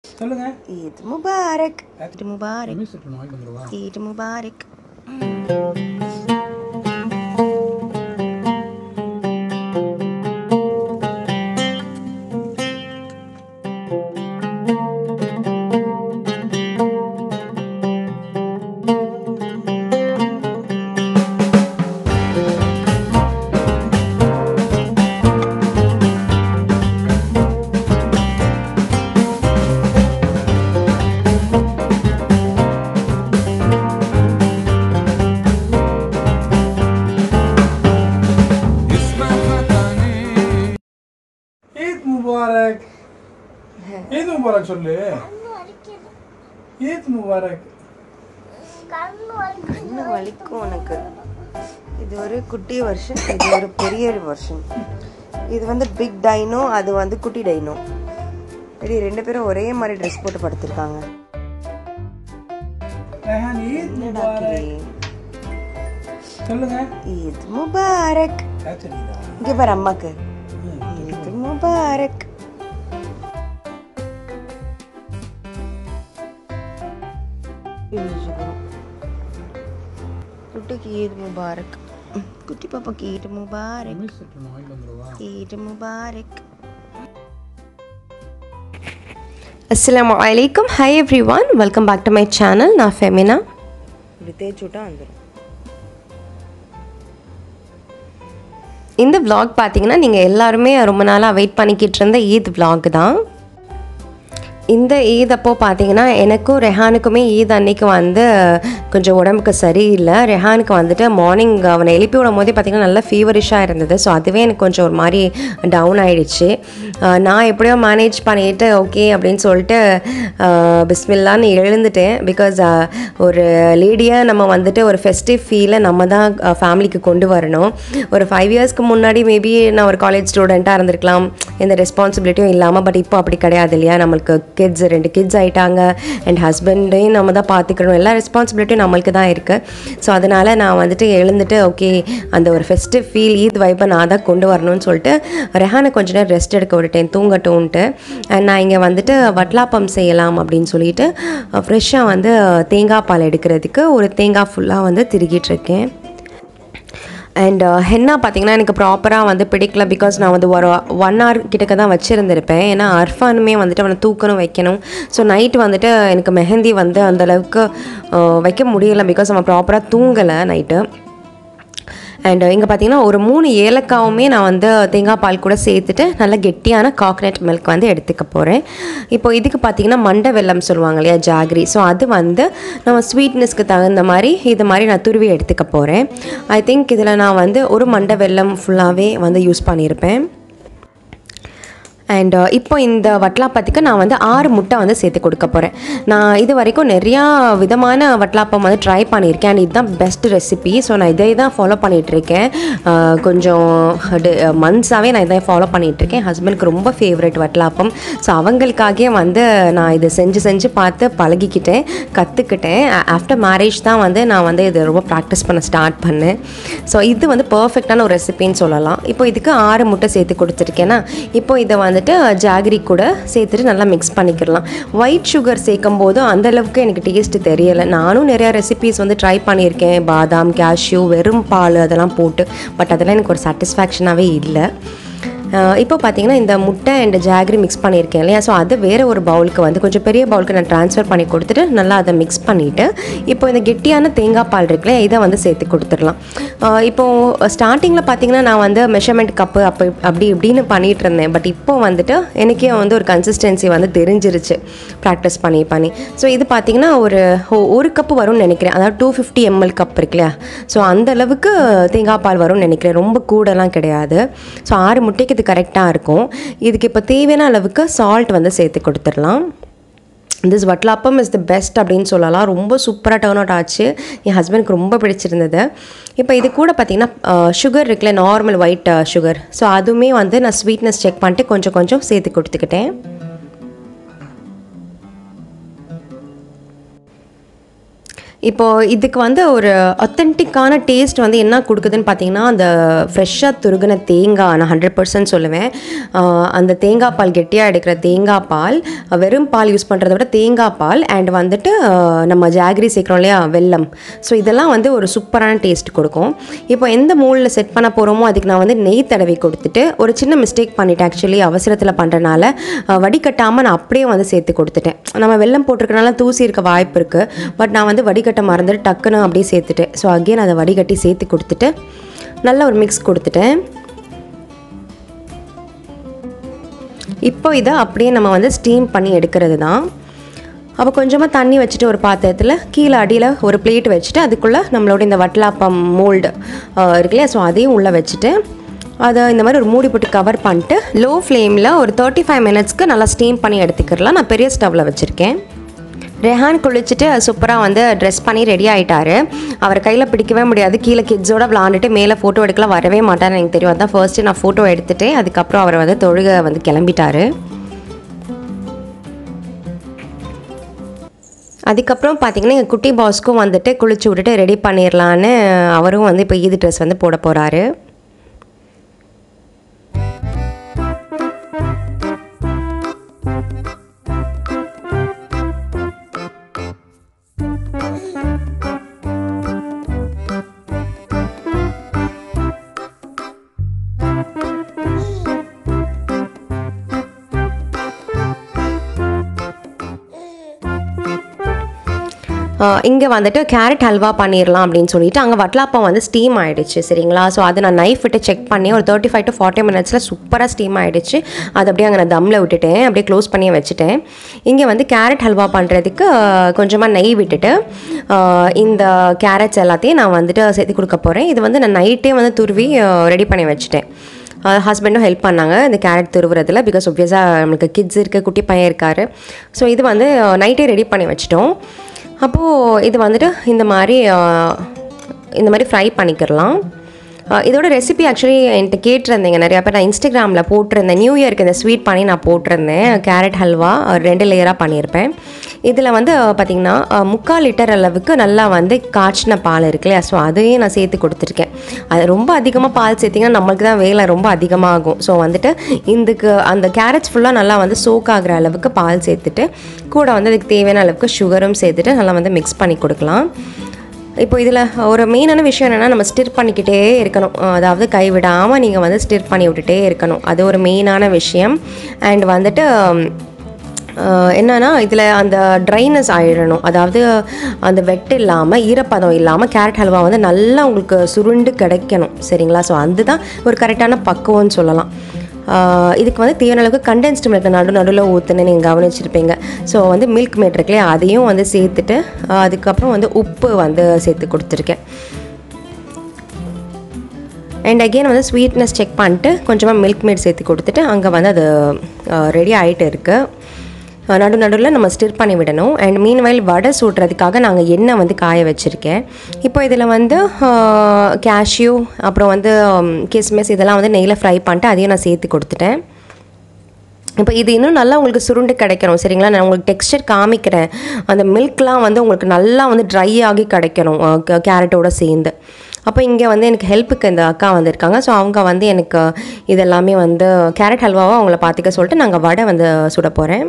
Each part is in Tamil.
சொல்லுங்க ஈத் முபாரக் ஈத் முபாரக் ரமேஷ் சுற்று நாய்க்கு வந்துருவா ஈத் முபாரக் ஈத் முபாரக் ஈத் முபாரக் சொல்லு ஈத் முபாரக் கண்ணு வலிக்கும் உனக்கு இது ஒரு குட்டி வருஷன் இது ஒரு பெரிய வருஷன் இது வந்து பிக் டைனோ அது வந்து குட்டி டைனோ இப்படி ரெண்டு பேரும் ஒரே மாதிரி ட்ரெஸ் போட்டு படுத்திருக்காங்க ரெஹான் ஈத் என்னடா முபாரக் கிளி? சொல்லுங்க ஈத் முபாரக் கேச்சரிதா இங்க பாரு அம்மாக்கு ஈத் முபாரக் குட்டிக்கு ஈத் முபாரக் குட்டி பாப்பாக்கு ஈத் முபாரக் ரமேஷ் சுற்று நாய்க்கு வந்துருவா ஈத் முபாரக் அஸ்ஸலாமு அலைக்கும் hi everyone welcome back to my channel நான் ஃபெமினா இப்படி தேய்ச்சி விட்டா வந்துடும் இந்த vlog பார்த்தீங்கன்னா நீங்கள் எல்லாருமே ரொம்ப நாளாக வெயிட் பண்ணிக்கிட்டு இருந்த ஈத் vlog தான் இந்த ஈத் அப்போ பார்த்தீங்கன்னா எனக்கும் ரெஹானுக்குமே ஈத் அன்னைக்கு வந்து கொஞ்சம் உடம்புக்கு சரியில்லை ரெஹானுக்கு வந்துட்டு மார்னிங் அவனை எழுப்பி விடும் போதே பார்த்தீங்கன்னா நல்லா ஃபீவரிஷாக இருந்தது ஸோ அதுவே எனக்கு கொஞ்சம் ஒரு மாதிரி டவுன் ஆயிடுச்சு அஹ் நான் எப்படியோ மேனேஜ் பண்ணிட்டு ஓகே அப்படின்னு சொல்லிட்டு அஹ் பிஸ்மில்லான்னு எழுந்துட்டேன் பிகாஸ் ஒரு லேடியாக நம்ம வந்துட்டு ஒரு ஃபெஸ்டிவ் ஃபீலை நம்ம தான் ஃபேமிலிக்கு கொண்டு வரணும் ஒரு ஃபைவ் இயர்ஸ்க்கு முன்னாடி மேபி நான் ஒரு காலேஜ் ஸ்டூடெண்ட்டாக இருந்திருக்கலாம் எந்த ரெஸ்பான்சிபிலிட்டியும் இல்லாமல் பட் இப்போ அப்படி கிடையாது இல்லையா நம்மளுக்கு கிட்ஸ் ரெண்டு கிட்ஸ் ஆயிட்டாங்க அண்ட் ஹஸ்பண்டையும் நம்ம தான் பார்த்துக்கணும் எல்லா ரெஸ்பான்சிபிலிட்டியும் நம்மளுக்கு தான் இருக்குது ஸோ அதனால் நான் வந்துட்டு எழுந்துட்டு ஓகே அந்த ஒரு ஃபெஸ்டிவ் ஃபீல் ஈத் வைப்பை நான் தான் கொண்டு வரணும்னு சொல்லிட்டு ரெஹானை கொஞ்ச நேரம் ரெஸ்ட் எடுக்க விட்டுட்டேன் தூங்கட்டும்ன்ட்டு அண்ட் நான் இங்கே வந்துட்டு வட்லாப்பம் செய்யலாம் அப்படின்னு சொல்லிட்டு ஃப்ரெஷ்ஷாக வந்து தேங்காய் பால் எடுக்கிறதுக்கு ஒரு தேங்காய் ஃபுல்லாக வந்து திருகிட்டு இருக்கேன் அண்ட் ஹென்னா பார்த்தீங்கன்னா எனக்கு ப்ராப்பராக வந்து பிடிக்கல பிகாஸ் நான் வந்து ஒரு ஒன் ஹவர் கிட்டக்க தான் வச்சுருந்துருப்பேன் ஏன்னா அர்ஃபானுமே வந்துட்டு அவனை தூக்கணும் வைக்கணும் ஸோ நைட் வந்துட்டு எனக்கு மெஹந்தி வந்து அந்தளவுக்கு வைக்க முடியல பிகாஸ் அவன் ப்ராப்பராக தூங்கலை நைட்டு அண்ட் இங்கே பார்த்தீங்கன்னா ஒரு மூணு ஏலக்காவுமே நான் வந்து தேங்காய் பால் கூட சேர்த்துட்டு நல்ல கெட்டியான காக்னட் மில்க் வந்து எடுத்துக்க போகிறேன் இப்போ இதுக்கு பார்த்தீங்கன்னா மண்டை வெல்லம் சொல்லுவாங்க இல்லையா ஜாகரி ஸோ அது வந்து நம்ம ஸ்வீட்னஸ்க்கு தகுந்த மாதிரி இது மாதிரி நான் துருவி எடுத்துக்க போகிறேன் ஐ திங்க் இதில் நான் வந்து ஒரு மண்டை வெல்லம் ஃபுல்லாகவே வந்து யூஸ் பண்ணியிருப்பேன் அண்ட் இப்போ இந்த வட்லாப்பத்துக்கு நான் வந்து ஆறு முட்டை வந்து சேர்த்து கொடுக்க போகிறேன் நான் இது வரைக்கும் நிறையா விதமான வட்லாப்பம் வந்து ட்ரை பண்ணியிருக்கேன் அண்ட் இதுதான் பெஸ்ட் ரெசிபி ஸோ நான் இதை தான் ஃபாலோ பண்ணிகிட்ருக்கேன் கொஞ்சம் மந்த்ஸாகவே நான் இதை ஃபாலோ பண்ணிகிட்ருக்கேன் ஹஸ்பண்டுக்கு ரொம்ப ஃபேவரட் வட்லாப்பம் ஸோ அவங்களுக்காகவே வந்து நான் இதை செஞ்சு செஞ்சு பார்த்து பழகிக்கிட்டேன் கற்றுக்கிட்டேன் ஆஃப்டர் மேரேஜ் தான் வந்து நான் வந்து இதை ரொம்ப ப்ராக்டிஸ் பண்ண ஸ்டார்ட் பண்ணேன் ஸோ இது வந்து பர்ஃபெக்டான ஒரு ரெசிபின்னு சொல்லலாம் இப்போ இதுக்கு ஆறு முட்டை சேர்த்து கொடுத்துருக்கேன்னா இப்போ இதை வந்துட்டு ஜாகரி கூட சேர்த்துட்டு நல்லா மிக்ஸ் பண்ணிக்கிடலாம் ஒயிட் சுகர் சேர்க்கும் போது அந்த அளவுக்கு எனக்கு டேஸ்ட் தெரியலை நானும் நிறையா ரெசிபீஸ் வந்து ட்ரை பண்ணியிருக்கேன் பாதாம் கேஷ்யூ வெறும் பால் அதெல்லாம் போட்டு பட் அதெல்லாம் எனக்கு ஒரு சாட்டிஸ்ஃபேக்ஷனாகவே இல்லை அஹ் இப்போ பார்த்தீங்கன்னா இந்த முட்டை அண்ட் ஜாகரி மிக்ஸ் பண்ணியிருக்கேன் இல்லையா ஸோ அது வேறு ஒரு பவுலுக்கு வந்து கொஞ்சம் பெரிய பவுலுக்கு நான் ட்ரான்ஸ்ஃபர் பண்ணி கொடுத்துட்டு நல்லா அதை மிக்ஸ் பண்ணிவிட்டு இப்போ இந்த கெட்டியான தேங்காய் பால் இருக்குல்ல இதை வந்து சேர்த்து கொடுத்துடலாம் அஹ் இப்போ ஸ்டார்டிங்கில் பார்த்தீங்கன்னா நான் வந்து மெஷர்மெண்ட் கப்பு அப்போ அப்படி இப்படின்னு பண்ணிகிட்டு இருந்தேன் பட் இப்போ வந்துட்டு எனக்கே வந்து ஒரு கன்சிஸ்டன்சி வந்து தெரிஞ்சிருச்சு ப்ராக்டிஸ் பண்ணி பண்ணி ஸோ இது பார்த்தீங்கன்னா ஒரு ஒ- ஒரு கப்பு வரும்னு நினைக்கிறேன் அதாவது டூ ஃபிஃப்டி எம்எல் கப் இருக்கு இல்லையா ஸோ அந்த அளவுக்கு தேங்காய் பால் வரும்னு நினைக்கிறேன் ரொம்ப கூடலாம் கிடையாது ஸோ ஆறு முட்டைக்கு இது கரெக்டாக இருக்கும் இதுக்கு இப்போ தேவையான அளவுக்கு சால்ட் வந்து சேர்த்து கொடுத்துடலாம் this watalappam is the best அப்படின்னு சொல்லலாம் ரொம்ப சூப்பராக டர்ன் அவுட் ஆச்சு என் ஹஸ்பண்டுக்கு ரொம்ப பிடிச்சிருந்தது இப்போ இது கூட பார்த்தீங்கன்னா சுகர் இருக்குல்ல நார்மல் ஒயிட் சுகர் ஸோ அதுவுமே வந்து நான் ஸ்வீட்னஸ் செக் பண்ணிட்டு கொஞ்சம் கொஞ்சம் சேர்த்து கொடுத்துக்கிட்டேன் இப்போது இதுக்கு வந்து ஒரு ஒத்தென்டிக்கான டேஸ்ட் வந்து என்ன கொடுக்குதுன்னு பார்த்தீங்கன்னா அந்த ஃப்ரெஷ்ஷாக துருகின தேங்காய் நான் ஹண்ட்ரட் பர்சன்ட் சொல்லுவேன் ஆஹ் அந்த தேங்காய் பால் கெட்டியாக எடுக்கிற தேங்காய் பால் வெறும் பால் யூஸ் பண்ணுறத விட தேங்காய் பால் அண்ட் வந்துட்டு ஆஹ் நம்ம ஜாகரி சேர்க்குறோம் இல்லையா வெல்லம் ஸோ இதெல்லாம் வந்து ஒரு சூப்பரான டேஸ்ட் கொடுக்கும் இப்போ எந்த மூலில் செட் பண்ண போகிறோமோ அதுக்கு நான் வந்து நெய் தடவி கொடுத்துட்டு ஒரு சின்ன மிஸ்டேக் பண்ணிட்டேன் ஆக்சுவலி அவசரத்தில் பண்ணுறனால வடிகட்டாமல் நான் அப்படியே வந்து சேர்த்து கொடுத்துட்டேன் நம்ம வெல்லம் போட்டிருக்கனால தூசி இருக்க வாய்ப்பு இருக்குது பட் நான் வந்து வடிகட்ட மறந்துட்டு டக்குன்னு அப்படியே சேர்த்துட்டேன் ஸோ அகெயின் அதை வடிகட்டி சேர்த்து கொடுத்துட்டு நல்ல ஒரு மிக்ஸ் கொடுத்துட்டேன் இப்போ இதை அப்படியே நம்ம வந்து ஸ்டீம் பண்ணி எடுக்கிறது தான் அப்போ கொஞ்சமாக தண்ணி வச்சுட்டு ஒரு பாத்திரத்தில் கீழே அடியில் ஒரு பிளேட் வச்சுட்டு அதுக்குள்ளே நம்மளோட இந்த வட்டலாப்பம் மோல்டு இருக்கு இல்லையா ஸோ அதையும் உள்ளே வச்சுட்டு அதை இந்த மாதிரி ஒரு மூடி போட்டு கவர் பண்ணிட்டு லோ ஃப்ளேமில் ஒரு தேர்ட்டி ஃபைவ் மினிட்ஸ்க்கு நல்லா ஸ்டீம் பண்ணி எடுத்துக்கிறலாம் நான் பெரிய ஸ்டவ்வில் வச்சுருக்கேன் ரெஹான் குளிச்சுட்டு சூப்பராக வந்து ட்ரெஸ் பண்ணி ரெடி ஆகிட்டாரு அவர் கையில் பிடிக்கவே முடியாது கீழே கிட்ஸோட விளாண்டுட்டு மேலே ஃபோட்டோ எடுக்கலாம் வரவே மாட்டார்னு எனக்கு தெரியும் அதான் ஃபர்ஸ்ட்டு நான் ஃபோட்டோ எடுத்துட்டு அதுக்கப்புறம் அவர் வந்து தொழுக வந்து கிளம்பிட்டாரு அதுக்கப்புறம் பார்த்தீங்கன்னா எங்கள் குட்டி பாஸ்க்கும் வந்துட்டு குளிச்சு விட்டுட்டு ரெடி பண்ணிடலான்னு அவரும் வந்து இப்போ ஈது ட்ரெஸ் வந்து போட போகிறாரு இங்கே வந்துட்டு கேரட் ஹல்வா பண்ணிடலாம் அப்படின்னு சொல்லிட்டு அங்கே வட்லாப்பம் வந்து ஸ்டீம் ஆயிடுச்சு சரிங்களா ஸோ அதை நான் நைஃப் விட்டு செக் பண்ணி ஒரு தேர்ட்டி ஃபைவ் டு ஃபார்ட்டி மினிட்ஸில் சூப்பராக ஸ்டீம் ஆயிடுச்சு அது அப்படியே அங்கே நான் தம்மில் விட்டுட்டேன் அப்படியே க்ளோஸ் பண்ணி வச்சுட்டேன் இங்கே வந்து கேரட் ஹல்வா பண்ணுறதுக்கு கொஞ்சமாக நெய் விட்டுட்டு ஆஹ், இந்த கேரட்ஸ் எல்லாத்தையும் நான் வந்துட்டு சேர்த்து கொடுக்க போகிறேன் இது வந்து நான் நைட்டே வந்து துருவி ரெடி பண்ணி வச்சுட்டேன் ஹஸ்பண்டும் ஹெல்ப் பண்ணாங்க இந்த கேரட் துருவுறதுல பிகாஸ் ஒப்வியஸாக நம்மளுக்கு கிட்ஸ் இருக்குது குட்டி பையன் இருக்கார் ஸோ இது வந்து நைட்டே ரெடி பண்ணி வச்சிட்டோம் அப்போது இது வந்துட்டு இந்த மாதிரி அஹ், இந்த மாதிரி ஃப்ரை பண்ணிக்கிறலாம் அஹ், இதோட ரெசிபி ஆக்சுவலி என்கிட்ட கேட்டிருந்தீங்க நிறையா பேர் நான் இன்ஸ்டாகிராமில் போட்டிருந்தேன் நியூ இயருக்கு இந்த ஸ்வீட் பண்ணி நான் போட்டிருந்தேன் கேரட் ஹல்வா ஒரு ரெண்டு லேயராக பண்ணியிருப்பேன் இதில் வந்து பார்த்திங்கன்னா முக்கால் லிட்டர் அளவுக்கு நல்லா வந்து காய்ச்சின பால் இருக்கு இல்லையா ஸோ அதையும் நான் சேர்த்து கொடுத்துருக்கேன் அது ரொம்ப அதிகமாக பால் சேர்த்திங்கன்னா நம்மளுக்கு தான் வேலை ரொம்ப அதிகமாகும் ஸோ வந்துட்டு இதுக்கு அந்த கேரட்ஸ் ஃபுல்லாக நல்லா வந்து சோக் ஆகுற அளவுக்கு பால் சேர்த்துட்டு கூட வந்து அதுக்கு தேவையான அளவுக்கு சுகரும் சேர்த்துட்டு நல்லா வந்து மிக்ஸ் பண்ணி கொடுக்கலாம் இப்போ இதில் ஒரு மெயினான விஷயம் என்னென்னா நம்ம ஸ்டிர் பண்ணிக்கிட்டே இருக்கணும் அதாவது கைவிடாமல் நீங்கள் வந்து ஸ்டிர் பண்ணி விட்டுட்டே இருக்கணும் அது ஒரு மெயினான விஷயம் அண்ட் வந்துட்டு ஆஹ் என்னன்னா இதில் அந்த ட்ரைனஸ் ஆயிடணும் அதாவது அந்த வெட்டு இல்லாமல் ஈரப்பதம் இல்லாமல் கேரட் ஹல்வா வந்து நல்லா உங்களுக்கு சுருண்டு கிடைக்கணும் சரிங்களா ஸோ அதுதான் ஒரு கரெக்டான பக்குவம்னு சொல்லலாம் ஆஹ் இதுக்கு வந்து தேவையான அளவுக்கு கண்டென்ஸ்டு மில்க் நடு நடுவில் ஊற்றுன்னு நீங்கள் கவனிச்சிருப்பீங்க ஸோ வந்து மில்க் மேட் இருக்கு இல்லையா அதையும் வந்து சேர்த்துட்டு ஆஹ் அதுக்கப்புறம் வந்து உப்பு வந்து சேர்த்து கொடுத்துருக்கேன் அண்ட் அகெயின் வந்து ஸ்வீட்னஸ் செக் பண்ணிட்டு கொஞ்சமாக மில்க் மேட் சேர்த்து கொடுத்துட்டு அங்கே வந்து அது ரெடி ஆகிட்டு இருக்குது நடு நடுவில் நம்ம ஸ்டிர் பண்ணி விடணும் அண்ட் மீன்வைல் வடை சுடுறதுக்காக நாங்கள் எண்ணெய் வந்து காய வச்சுருக்கேன் இப்போ இதில் வந்து கேஷ்யூ அப்புறம் வந்து கிஸ்மிஸ் இதெல்லாம் வந்து நெய்யில் ஃப்ரை பண்ணிட்டு அதையும் நான் சேர்த்து கொடுத்துட்டேன் இப்போ இது இன்னும் நல்லா உங்களுக்கு சுருண்டு கிடைக்கணும் சரிங்களா நான் உங்களுக்கு டெக்ஸ்டர் காமிக்கிறேன் அந்த மில்க்லாம் வந்து உங்களுக்கு நல்லா வந்து ட்ரை ஆகி கிடைக்கணும் கேரட்டோட சேர்ந்து அப்போ இங்கே வந்து எனக்கு ஹெல்ப்புக்கு இந்த அக்கா வந்திருக்காங்க ஸோ அவங்க வந்து எனக்கு இதெல்லாமே வந்து கேரட் ஹல்வாவை அவங்கள பார்த்துக்க சொல்லிட்டு நாங்கள் வடை வந்து சுட போகிறேன்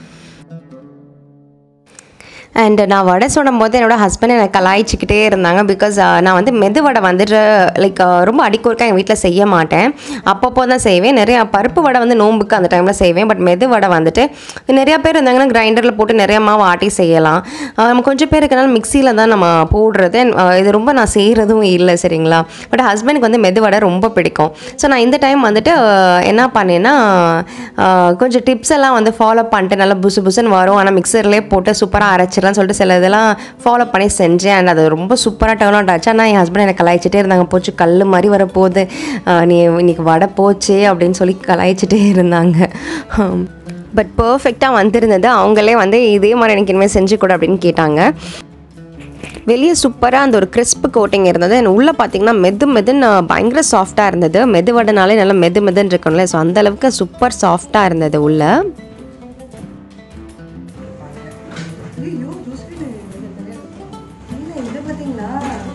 அண்ட் நான் வடை சுடும் போது என்னோட ஹஸ்பண்ட் என்னை கலாய்ச்சிக்கிட்டே இருந்தாங்க பிகாஸ் நான் வந்து மெது வடை வந்துட்டு லைக் ரொம்ப அடிக்கொருக்கா எங்கள் வீட்டில் செய்ய மாட்டேன் அப்பப்போ தான் செய்வேன் நிறையா பருப்பு வடை வந்து நோம்புக்கு அந்த டைமில் செய்வேன் பட் மெது வடை வந்துட்டு நிறையா பேர் இருந்தாங்கன்னா கிரைண்டரில் போட்டு நிறைய மாவு ஆட்டி செய்யலாம் அஹ் நம்ம கொஞ்சம் பேர் இருக்கனால மிக்சியில் தான் நம்ம போடுறது And, அஹ் இது ரொம்ப நான் செய்கிறதும் இல்லை சரிங்களா பட் ஹஸ்பண்டுக்கு வந்து மெது வடை ரொம்ப பிடிக்கும் ஸோ நான் இந்த டைம் வந்துட்டு அஹ், என்ன பண்ணேன்னா அஹ், கொஞ்சம் டிப்ஸ் எல்லாம் வந்து ஃபாலோ பண்ணிட்டு நல்லா புசு புசுன்னு வரும் ஆனால் மிக்சர்லேயே போட்டு சூப்பராக அரைச்சிடலாம் சொல்லிட்டு சில இதெல்லாம் ஃபாலோ பண்ணி செஞ்சேன் அண்ட் அது ரொம்ப சூப்பராக டர்ன் அவுட் ஆச்சு ஆனால் என் ஹஸ்பண்ட் எனக்கு கலாய்ச்சிட்டே இருந்தாங்க போச்சு கல் மாதிரி வர போகுது அஹ், நீ இன்னைக்கு வடை போச்சே அப்படின்னு சொல்லி கலாய்ச்சிட்டே இருந்தாங்க பட் பர்ஃபெக்டாக வந்திருந்தது அவங்களே வந்து இதே மாதிரி எனக்கு இனிமேல் செஞ்சு கொடு அப்படின்னு கேட்டாங்க வெளியே சூப்பராக அந்த ஒரு கிறிஸ்ப் கோட்டிங் இருந்தது and உள்ளே பார்த்தீங்கன்னா மெது மெதுன்னு பயங்கர சாஃப்டாக இருந்தது மெது வடைனாலே நல்லா மெது மெதுன்னு இருக்கும்ல ஸோ அந்த அளவுக்கு சூப்பர் சாஃப்டாக இருந்தது உள்ள பார்த்தீங்களா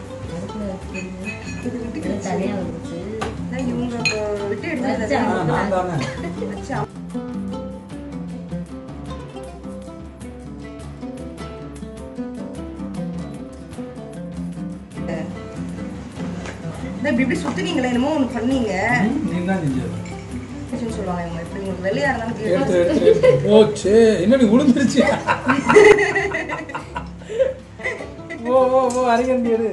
இது விட்டுக்கிடுச்சு அதான் இவங்க இப்போ விட்டு எடுத்தது ஆ, நான் தானே வச்சு இந்த இப்படி இப்படி சுத்துனீங்களே என்னமோ ஒன்று பண்ணீங்க நீ தான் செஞ்சது கிச்சன் சொல்லுவாங்க இவங்க இப்படி உங்களுக்கு வெள்ளையா இருந்தாலும் எடுத்து தெரியும். எடுத்து எடுத்து போச்சு என்னடி விழுந்துருச்சு ஓ ஓ ஓ அரைக்கண்டி எடு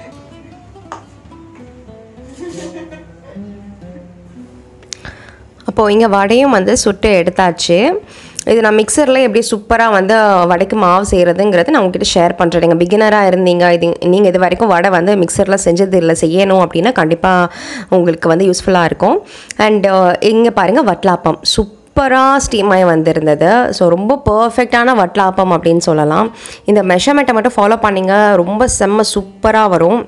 அப்போது இங்கே வடையும் வந்து சுட்டு எடுத்தாச்சு இது நான் மிக்சரில் எப்படி சூப்பராக வந்து வடைக்கு மாவு செய்கிறதுங்கிறது நான் உங்ககிட்ட ஷேர் பண்ணுறேன் நீங்கள் பிகினராக இருந்தீங்க இது நீங்கள் இது வரைக்கும் வடை வந்து மிக்சரில் செஞ்சது இல்லை செய்யணும் அப்படின்னா கண்டிப்பாக உங்களுக்கு வந்து யூஸ்ஃபுல்லாக இருக்கும் அண்ட் இங்கே பாருங்கள் வட்லாப்பம் சூப்பராக ஸ்டீம் ஆகி வந்திருந்தது ஸோ ரொம்ப பர்ஃபெக்டான வட்லாப்பம் அப்படின்னு சொல்லலாம் இந்த மெஷர்மெண்ட்டை மட்டும் ஃபாலோ பண்ணிங்க ரொம்ப செம்ம சூப்பராக வரும்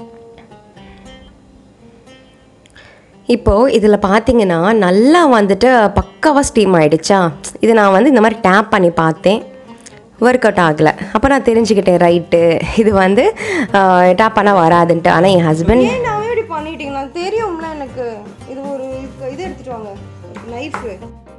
இப்போது இதில் பார்த்தீங்கன்னா நல்லா வந்துட்டு பக்காவாக ஸ்டீம் ஆயிடுச்சா இது நான் வந்து இந்த மாதிரி டேப் பண்ணி பார்த்தேன் ஒர்க் அவுட் ஆகலை அப்போ நான் தெரிஞ்சுக்கிட்டேன் ரைட்டு இது வந்து டேப் பண்ணால் வராதுன்ட்டு ஆனால் என் ஹஸ்பண்ட் ஏன் நான் இப்படி பண்ணிட்டீங்களா தெரியும்ல எனக்கு இது ஒரு இது எடுத்துட்டு வாங்க நைஃபு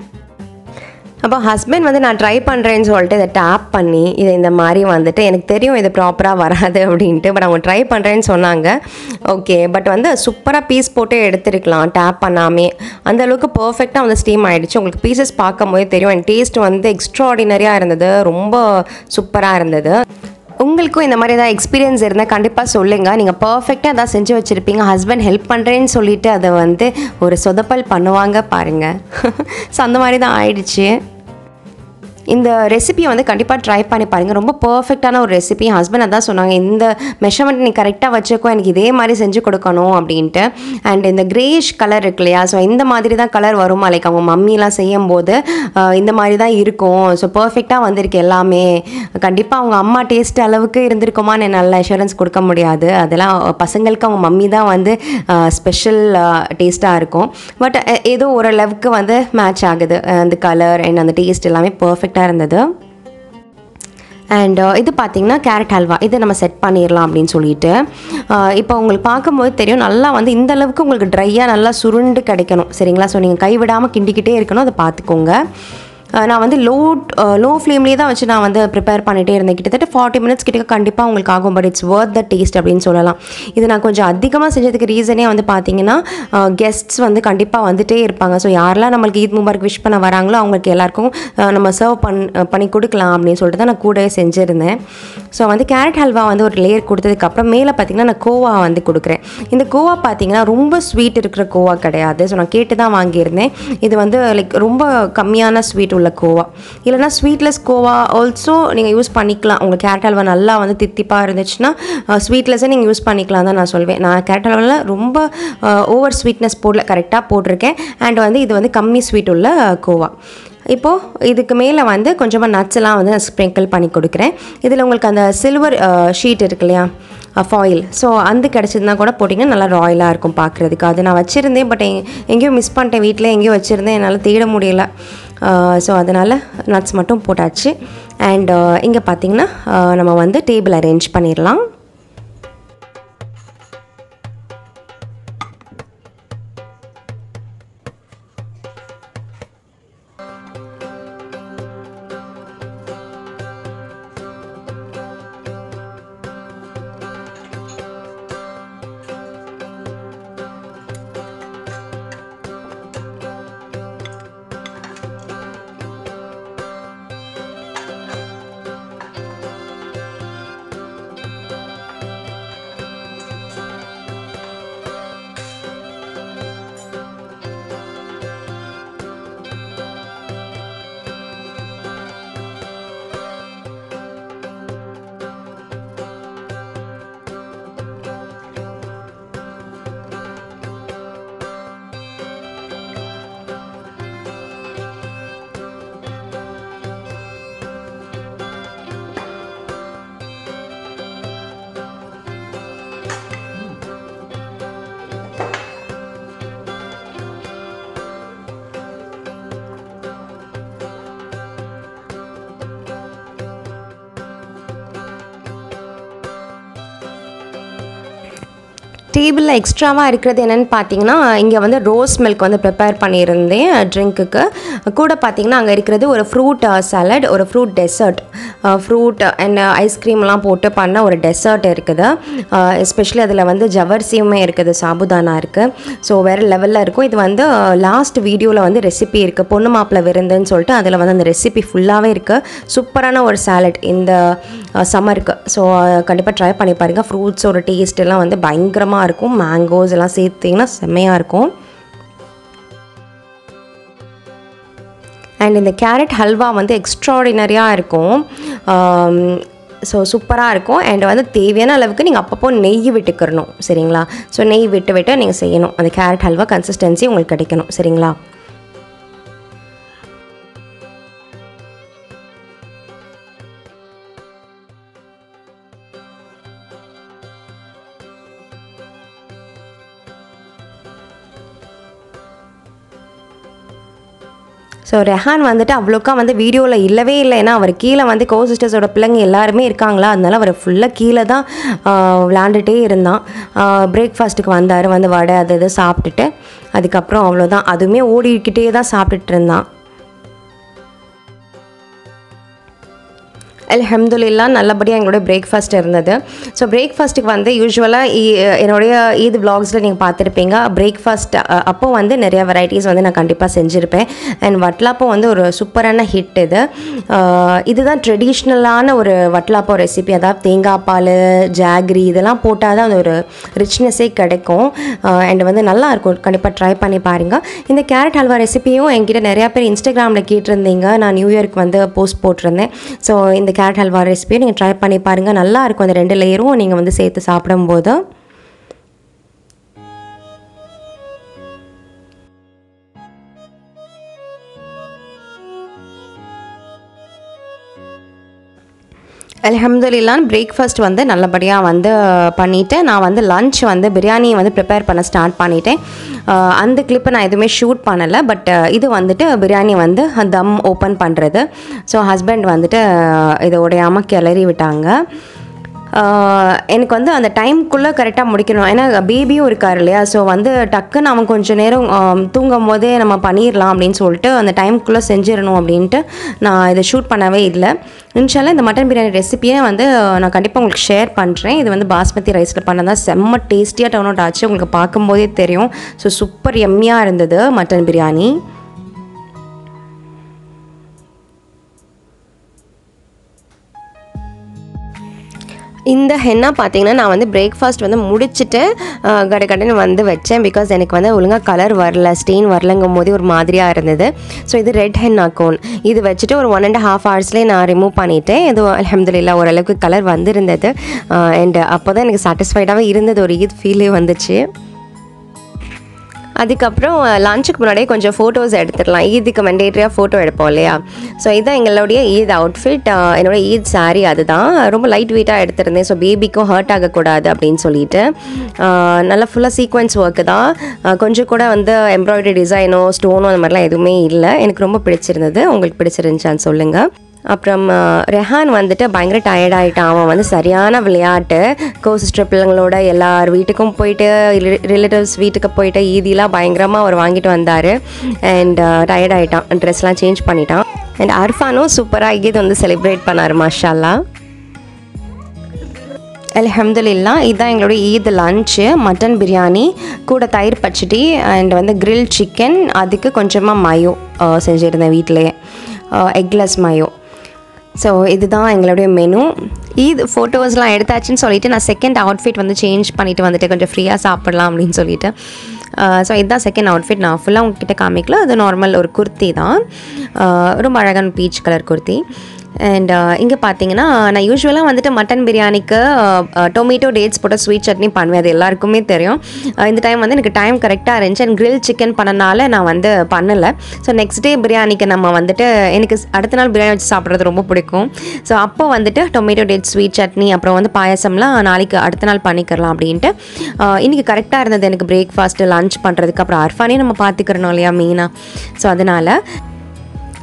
அப்போ ஹஸ்பண்ட் வந்து நான் ட்ரை பண்ணுறேன்னு சொல்லிட்டு இதை டேப் பண்ணி இதை இந்த மாதிரி வந்துட்டு எனக்கு தெரியும் இது ப்ராப்பராக வராது அப்படின்ட்டு பட் அவங்க ட்ரை பண்ணுறேன்னு சொன்னாங்க ஓகே பட் வந்து சூப்பராக பீஸ் போட்டு எடுத்துருக்கலாம் டேப் பண்ணாமே அந்த அளவுக்கு பர்ஃபெக்டாக வந்து ஸ்டீம் ஆயிடுச்சு உங்களுக்கு பீசஸ் பார்க்கும் போதே தெரியும் என் டேஸ்ட் வந்து எக்ஸ்ட்ராடினரியாக இருந்தது ரொம்ப சூப்பராக இருந்தது உங்களுக்கும் இந்த மாதிரி ஏதாவது எக்ஸ்பீரியன்ஸ் இருந்தால் கண்டிப்பாக சொல்லுங்கள் நீங்கள் பர்ஃபெக்டாக ஏதாவது செஞ்சு வச்சுருப்பீங்க ஹஸ்பண்ட் ஹெல்ப் பண்ணுறேன்னு சொல்லிட்டு அதை வந்து ஒரு சொதப்பல் பண்ணுவாங்க பாருங்கள் ஸோ அந்த மாதிரி தான் ஆயிடுச்சு இந்த ரெசிபியை வந்து கண்டிப்பாக ட்ரை பண்ணி பாருங்கள் ரொம்ப பர்ஃபெக்டான ஒரு ரெசிபி ஹஸ்பண்ட் அதான் சொன்னாங்க இந்த மெஷர்மெண்ட் நீ கரெக்டாக வச்சுக்கோ எனக்கு இதே மாதிரி செஞ்சு கொடுக்கணும் அப்படின்ட்டு அண்ட் இந்த கிரேஷ் கலர் இருக்கு இல்லையா ஸோ இந்த மாதிரி தான் கலர் வருமா லைக் அவங்க மம்மிலாம் செய்யும் போது ஆஹ், இந்த மாதிரி தான் இருக்கும் ஸோ பர்ஃபெக்டாக வந்திருக்கு எல்லாமே கண்டிப்பாக அவங்க அம்மா டேஸ்ட் அளவுக்கு இருந்திருக்குமான்னு என்னால் அஷூரன்ஸ் கொடுக்க முடியாது அதெல்லாம் பசங்களுக்கு அவங்க மம்மி தான் வந்து ஸ்பெஷல் டேஸ்ட்டாக இருக்கும் பட் ஏதோ ஓரளவுக்கு வந்து மேட்ச் ஆகுது அஹ், அந்த கலர் அண்ட் அந்த டேஸ்ட் எல்லாமே பர்ஃபெக்டாக இருந்தது அண்ட் இது பார்த்தீங்கன்னா கேரட் ஹல்வா இதை நம்ம செட் பண்ணிடலாம் அப்படின்னு சொல்லிட்டு அஹ், இப்போ உங்களுக்கு பார்க்கும்போது தெரியும் நல்லா வந்து இந்த அளவுக்கு உங்களுக்கு ட்ரையாக நல்லா சுருண்டு கிடைக்கணும் சரிங்களா ஸோ நீங்கள் கைவிடாமல் கிண்டிக்கிட்டே இருக்கணும் அதை பார்த்துக்கோங்க அஹ், நான் வந்து லோ லோ ஃப்ளேம்லேயே தான் வச்சு நான் வந்து ப்ரிப்பேர் பண்ணிகிட்டே இருந்தேன் கிட்டத்தட்ட ஃபார்ட்டி மினிட்ஸ் கிட்ட கண்டிப்பாக உங்களுக்கு ஆகும் but it's worth the taste அப்படின்னு சொல்லலாம் இது நான் கொஞ்சம் அதிகமாக செஞ்சதுக்கு ரீசனே வந்து பார்த்தீங்கன்னா கெஸ்ட்ஸ் வந்து கண்டிப்பாக வந்துட்டே இருப்பாங்க ஸோ யாரெல்லாம் நம்மளுக்கு ஈத் முபாரக் விஷ் பண்ண வராங்களோ அவங்களுக்கு எல்லாருக்கும் அஹ், நம்ம சர்வ் பண் பண்ணி கொடுக்கலாம் அப்படின்னு சொல்லிட்டு தான் நான் கூடவே செஞ்சுருந்தேன் ஸோ வந்து கேரட் ஹல்வா வந்து ஒரு லேயர் கொடுத்ததுக்கப்புறம் மேலே பார்த்தீங்கன்னா நான் கோவா வந்து கொடுக்குறேன் இந்த கோவா பார்த்தீங்கன்னா ரொம்ப ஸ்வீட் இருக்கிற கோவா கிடையாது ஸோ நான் கேட்டு தான் வாங்கியிருந்தேன் இது வந்து லைக் ரொம்ப கம்மியான ஸ்வீட் உள்ள கோவா இல்லைனா ஸ்வீட்லெஸ் கோவா ஆல்சோ நீங்கள் யூஸ் பண்ணிக்கலாம் உங்கள் கேரட் ஹல்வா நல்லா வந்து தித்திப்பாக இருந்துச்சுன்னா ஸ்வீட்லெஸ்ஸே நீங்கள் யூஸ் பண்ணிக்கலாம் தான் நான் சொல்வேன் நான் கேரட் ஹல்வாவில் ரொம்ப ஓவர் ஸ்வீட்னஸ் போடல கரெக்டாக போட்டிருக்கேன் அண்ட் வந்து இது வந்து கம்மி ஸ்வீட் உள்ள கோவா இப்போது இதுக்கு மேலே வந்து கொஞ்சமாக nuts எல்லாம் வந்து ஸ்ப்ரிங்கிள் பண்ணி கொடுக்குறேன் இதில் உங்களுக்கு அந்த சில்வர் ஷீட் இருக்கு இல்லையா ஃபாயில் ஸோ அந்த கிடச்சதுனா கூட போட்டிங்கன்னா நல்லா ராயலாக இருக்கும் பார்க்குறதுக்கு அது நான் வச்சுருந்தேன் பட் எங்கேயோ மிஸ் பண்ணிட்டேன் வீட்டில் எங்கேயோ வச்சுருந்தேன் என்னால் தேட முடியல ஸோ அதனால் நட்ஸ் மட்டும் போட்டாச்சு அண்ட் இங்கே பார்த்தீங்கன்னா அஹ், நம்ம வந்து டேபிள் அரேஞ்ச் பண்ணிடலாம் டேபிளில் எக்ஸ்ட்ராவாக இருக்கிறது என்னென்னு பார்த்தீங்கன்னா இங்கே வந்து ரோஸ் மில்க் வந்து ப்ரிப்பேர் பண்ணியிருந்தேன் ட்ரிங்க்குக்கு கூட பார்த்தீங்கன்னா அங்கே இருக்கிறது ஒரு ஃப்ரூட் சாலட் ஒரு ஃப்ரூட் டெசர்ட் ஃப்ரூட் அண்ட் ஐஸ்கிரீம்லாம் போட்டு பண்ண ஒரு டெசர்ட் இருக்குது எஸ்பெஷலி அதில் வந்து ஜவர்சியுமே இருக்குது சாபுதானா இருக்குது ஸோ வேறு லெவலில் இருக்கும் இது வந்து லாஸ்ட் வீடியோவில் வந்து ரெசிபி இருக்குது பொண்ணு மாப்பிள்ளை விருந்துன்னு சொல்லிட்டு அதில் வந்து அந்த ரெசிபி ஃபுல்லாகவே இருக்குது சூப்பரான ஒரு சாலட் இந்த சம்மருக்கு ஸோ கண்டிப்பாக ட்ரை பண்ணி பாருங்கள் ஃப்ரூட்ஸோட டேஸ்ட் எல்லாம் வந்து பயங்கரமாக இருக்கும் மேங்கோஸ் எல்லாம் சேர்த்திங்கன்னா செம்மையாக இருக்கும் அண்ட் இந்த கேரட் ஹல்வா வந்து எக்ஸ்ட்ராடினரியாக இருக்கும் ஸோ சூப்பராக இருக்கும் அண்ட் வந்து தேவையான அளவுக்கு நீங்கள் அப்பப்போ நெய் விட்டுக்கிறணும் சரிங்களா ஸோ நெய் விட்டு விட்டு நீங்கள் செய்யணும் அந்த கேரட் ஹல்வா கன்சிஸ்டன்சி உங்களுக்கு கிடைக்கணும் சரிங்களா ஸோ ரெஹான் வந்துட்டு அவ்வளோக்கா வந்து வீடியோவில் இல்லவே இல்லை ஏன்னா அவர் கீழே வந்து கோ சிஸ்டர்ஸோட பிள்ளைங்க எல்லாருமே இருக்காங்களா அதனால அவர் ஃபுல்லாக கீழே தான் விளாண்டுட்டே இருந்தான் பிரேக்ஃபாஸ்ட்டுக்கு வந்தார் வந்து வடை அது இது சாப்பிட்டுட்டு அதுக்கப்புறம் அவ்வளோதான் அதுவுமே ஓடிக்கிட்டே தான் சாப்பிட்டுட்டு இருந்தான் அல்ஹம்துலில்லா நல்லபடியாக எங்களுடைய பிரேக்ஃபாஸ்ட் இருந்தது ஸோ பிரேக்ஃபாஸ்ட்டுக்கு வந்து யூஸ்வலாக என்னுடைய ஈத் விலாக்ஸில் நீங்கள் பார்த்துருப்பீங்க பிரேக்ஃபாஸ்ட் அப்போ வந்து நிறைய வெரைட்டிஸ் வந்து நான் கண்டிப்பாக செஞ்சுருப்பேன் அண்ட் வட்லாப்பம் வந்து ஒரு சூப்பரான ஹிட் இது அஹ் இதுதான் ட்ரெடிஷ்னலான ஒரு வட்லாப்பம் ரெசிபி அதாவது தேங்காய் பால் ஜாகரி இதெல்லாம் போட்டால் தான் அந்த ஒரு ரிச்னஸே கிடைக்கும் அண்ட் வந்து நல்லா இருக்கும் கண்டிப்பாக ட்ரை பண்ணி பாருங்கள் இந்த கேரட் ஹல்வா ரெசிபியும் என்கிட்ட நிறையா பேர் இன்ஸ்டாகிராமில் கேட்டிருந்தீங்க நான் நியூ இயர்க்கு வந்து போஸ்ட் போட்டிருந்தேன் ஸோ இந்த கேரட் ஹல்வா ரெசிபியை நீங்கள் ட்ரை பண்ணி பாருங்கள் நல்லா இருக்கும் அந்த ரெண்டு லேயரும் நீங்கள் வந்து சேர்த்து சாப்பிடும்போது அல்ஹம்துலில்லான் பிரேக்ஃபாஸ்ட் வந்து நல்லபடியாக வந்து பண்ணிவிட்டு நான் வந்து லஞ்ச் வந்து பிரியாணி வந்து ப்ரிப்பேர் பண்ண ஸ்டார்ட் பண்ணிட்டேன் அஹ் அந்த கிளிப்பை நான் எதுவுமே ஷூட் பண்ணலை பட் இது வந்துட்டு பிரியாணி வந்து தம் ஓப்பன் பண்ணுறது ஸோ ஹஸ்பண்ட் வந்துட்டு இதை உடையாமல் கிளறி விட்டாங்க ஆஹ் எனக்கு வந்து அந்த டைம்குள்ளே கரெக்டாக முடிக்கணும் ஏன்னா பேபியும் இருக்கார் இல்லையா ஸோ வந்து டக்குன்னு அவன் கொஞ்சம் நேரம் ஆம், தூங்கும் போதே நம்ம பண்ணிடலாம் அப்படின்னு சொல்லிட்டு அந்த டைம்குள்ளே செஞ்சிடணும் அப்படின்ட்டு நான் இதை ஷூட் பண்ணவே இல்லை இன்ஷால்லா இந்த மட்டன் பிரியாணி ரெசிபியை வந்து நான் கண்டிப்பாக உங்களுக்கு ஷேர் பண்ணுறேன் இது வந்து பாஸ்மதி ரைஸில் பண்ணதான் செம்ம டேஸ்டியாக டவுன் அவுட் ஆச்சு உங்களுக்கு பார்க்கும்போதே தெரியும் ஸோ சூப்பர் எம்மியாக இருந்தது மட்டன் பிரியாணி இந்த ஹென்னா பார்த்தீங்கன்னா நான் வந்து பிரேக்ஃபாஸ்ட் வந்து முடிச்சுட்டு அஹ், கட கடன்னு வந்து வச்சேன் பிகாஸ் எனக்கு வந்து ஒழுங்காக கலர் வரல ஸ்டெயின் வரலங்கும் போதே ஒரு மாதிரியாக இருந்தது ஸோ இது ரெட் ஹென்னா கோன் இது வச்சுட்டு ஒரு ஒன் அண்ட் ஹாஃப் ஹவர்ஸ்லேயே நான் ரிமூவ் பண்ணிட்டேன் இது அலமதுல்லா ஓரளவுக்கு கலர் வந்திருந்தது அண்ட் அப்போ தான் எனக்கு சாட்டிஸ்ஃபைடாகவே இருந்தது ஒரு ஈத் ஃபீலே வந்துச்சு அதுக்கப்புறம் லஞ்சுக்கு முன்னாடியே கொஞ்சம் ஃபோட்டோஸ் எடுத்துடலாம் ஈதுக்கு மெண்டேட்டரியாக ஃபோட்டோ எடுப்போம் இல்லையா ஸோ இதுதான் எங்களுடைய ஈத் அவுட்ஃபிட் என்னோட ஈத் saree அதுதான் ரொம்ப லைட் வெயிட்டாக எடுத்திருந்தேன் ஸோ பேபிக்கும் ஹர்ட் ஆகக்கூடாது அப்படின்னு சொல்லிட்டு ஆஹ் நல்லா ஃபுல்லாக சீக்வன்ஸ் ஒர்க்கு தான் ஆஹ் கொஞ்சம் கூட வந்து எம்ப்ராய்டரி டிசைனோ ஸ்டோனோ அந்த மாதிரிலாம் எதுவுமே இல்லை எனக்கு ரொம்ப பிடிச்சிருந்தது உங்களுக்கு பிடிச்சிருந்துச்சான்னு சொல்லுங்கள் அப்புறம் அஹ், ரெஹான் வந்துட்டு பயங்கர டயர்ட் ஆகிட்டான் அவன் வந்து சரியான விளையாட்டு கோ சிஸ்டர் பிள்ளைங்களோட எல்லார் வீட்டுக்கும் போயிட்டு ரிலேட்டிவ்ஸ் வீட்டுக்கு போயிட்டு ஈதிலாம் பயங்கரமாக அவர் வாங்கிட்டு வந்தார் அண்ட் டயர்ட் ஆகிட்டான் ட்ரெஸ்லாம் சேஞ்ச் பண்ணிட்டான் அண்ட் அர்ஃபானும் சூப்பராக ஈத் வந்து செலிப்ரேட் பண்ணார் மாஷால்லா அல்ஹம்துலில்லா இதுதான் எங்களுடைய ஈத் லஞ்சு மட்டன் பிரியாணி கூட தயிர் பச்சடி அண்ட் வந்து grill சிக்கன் அதுக்கு கொஞ்சமாக மயோ அஹ், செஞ்சுருந்தேன் வீட்டிலேயே எக்லெஸ் மயோ ஸோ இதுதான் எங்களுடைய மெனு ஈத் ஃபோட்டோஸ்லாம் எடுத்தாச்சுன்னு சொல்லிட்டு நான் செகண்ட் அவுட்ஃபிட் வந்து சேஞ்ச் பண்ணிட்டு வந்துட்டு கொஞ்சம் ஃப்ரீயாக சாப்பிடலாம் அப்படின்னு சொல்லிட்டு ஸோ இதுதான் செகண்ட் அவுட்ஃபிட் நான் ஃபுல்லாக உங்ககிட்ட காமிக்கல அது நார்மல் ஒரு குர்த்தி தான் அஹ், ரொம்ப அழகான பீச் கலர் குர்த்தி அண்ட் இங்கே பார்த்தீங்கன்னா நான் யூஸ்வலாக வந்துட்டு மட்டன் பிரியாணிக்கு டொமேட்டோ டேட்ஸ் போட்ட ஸ்வீட் சட்னி பண்ணுவேன் அது எல்லாருக்குமே தெரியும் அஹ் இந்த டைம் வந்து எனக்கு டைம் கரெக்டாக இருந்துச்சு அண்ட் grill சிக்கன் பண்ணனால நான் வந்து பண்ணலை ஸோ நெக்ஸ்ட் டே பிரியாணிக்கு நம்ம வந்துட்டு எனக்கு ஸ்- அடுத்த நாள் பிரியாணி வச்சு சாப்பிட்றது ரொம்ப பிடிக்கும் ஸோ அப்போ வந்துட்டு டொமேட்டோ டேட் ஸ்வீட் சட்னி அப்புறம் வந்து பாயசம்லாம் நாளைக்கு அடுத்த நாள் பண்ணிக்கிறலாம் அப்படின்ட்டு அஹ் இன்னைக்கு கரெக்டாக இருந்தது எனக்கு பிரேக்ஃபாஸ்ட்டு லஞ்ச் பண்ணுறதுக்கு அப்புறம் அர்ஃபானே நம்ம பார்த்துக்கிறணும் இல்லையா மெயினாக ஸோ அதனால்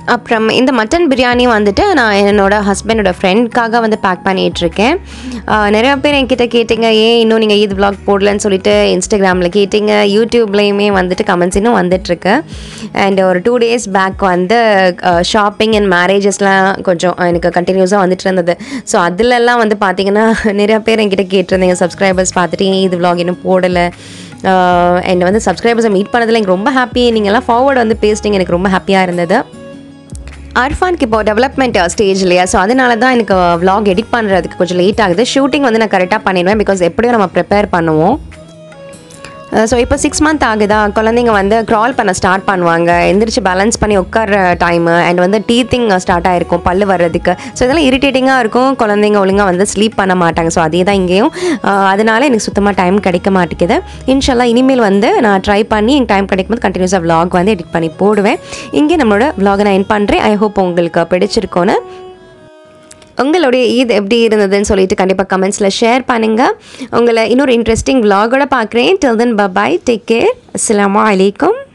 அப்புறம் இந்த மட்டன் பிரியாணி வந்துட்டு நான் என்னோட ஹஸ்பண்டோட ஃப்ரெண்ட்காக வந்து பேக் பண்ணிகிட்ருக்கேன் நிறைய பேர் என்கிட்ட கேட்டிங்க ஏன் இன்னும் நீங்கள் ஈத் vlog போடலன்னு சொல்லிட்டு இன்ஸ்டாகிராமில் கேட்டிங்க யூடியூப்லேயுமே வந்துட்டு கமெண்ட்ஸ் இன்னும் வந்துட்டுருக்கு அண்ட் ஒரு டூ டேஸ் பேக் வந்து ஷாப்பிங் அண்ட் மேரேஜஸ்லாம் கொஞ்சம் எனக்கு கண்டினியூஸாக வந்துட்டு இருந்தது ஸோ அதிலெல்லாம் வந்து பார்த்தீங்கன்னா நிறைய பேர் என்கிட்ட கேட்டிருந்தீங்க சப்ஸ்கிரைபர்ஸ் பார்த்துட்டு ஏன் இது vlog இன்னும் போடலை அண்ட் வந்து சப்ஸ்கிரைபர்ஸை மீட் பண்ணதில் எனக்கு ரொம்ப ஹாப்பி நீங்கள்லாம் ஃபார்வர்டு வந்து பேசிட்டீங்க எனக்கு ரொம்ப ஹாப்பியாக இருந்தது அர்ஃபான்க்கு இப்போ டெவலப்மெண்ட் ஸ்டேஜ் இல்லையா ஸோ அதனால தான் எனக்கு vlog எடிட் பண்ணுறதுக்கு கொஞ்சம் லேட் ஆகுது ஷூட்டிங் வந்து நான் கரெக்டாக பண்ணிடுவேன் பிகாஸ் எப்படியும் நம்ம ப்ரிப்பேர் பண்ணுவோம் ஸோ இப்போ சிக்ஸ் மந்த் ஆகுதா குழந்தைங்க வந்து க்ரால் பண்ண ஸ்டார்ட் பண்ணுவாங்க எந்திரிச்சு பேலன்ஸ் பண்ணி உட்கார டைமு அண்ட் வந்து டீத்திங் ஸ்டார்ட் ஆகிருக்கும் பல்லு வர்றதுக்கு ஸோ இதெல்லாம் இரிட்டேட்டிங்காக இருக்கும் குழந்தைங்க ஒழுங்காக வந்து ஸ்லீப் பண்ண மாட்டாங்க ஸோ அதே தான் இங்கேயும் அஹ் அதனால எனக்கு சுத்தமாக டைம் கிடைக்க மாட்டேங்குது இன்ஷால்லா இனிமேல் வந்து நான் ட்ரை பண்ணி எனக்கு டைம் கிடைக்கும்போது கண்டினியூஸாக vlog வந்து எடிட் பண்ணி போடுவேன் இங்கே நம்மளோட vlog நான் என் பண்ணுறேன் ஐ ஹோப் உங்களுக்கு பிடிச்சிருக்கோன்னு உங்களுடைய ஈத் எப்படி இருந்ததுன்னு சொல்லிட்டு கண்டிப்பாக கமெண்ட்ஸில் ஷேர் பண்ணுங்கள் உங்களை இன்னொரு இன்ட்ரெஸ்டிங் vlog-ஓட பார்க்குறேன் till then bye bye take care அஸ்ஸலாமு அலைக்கும்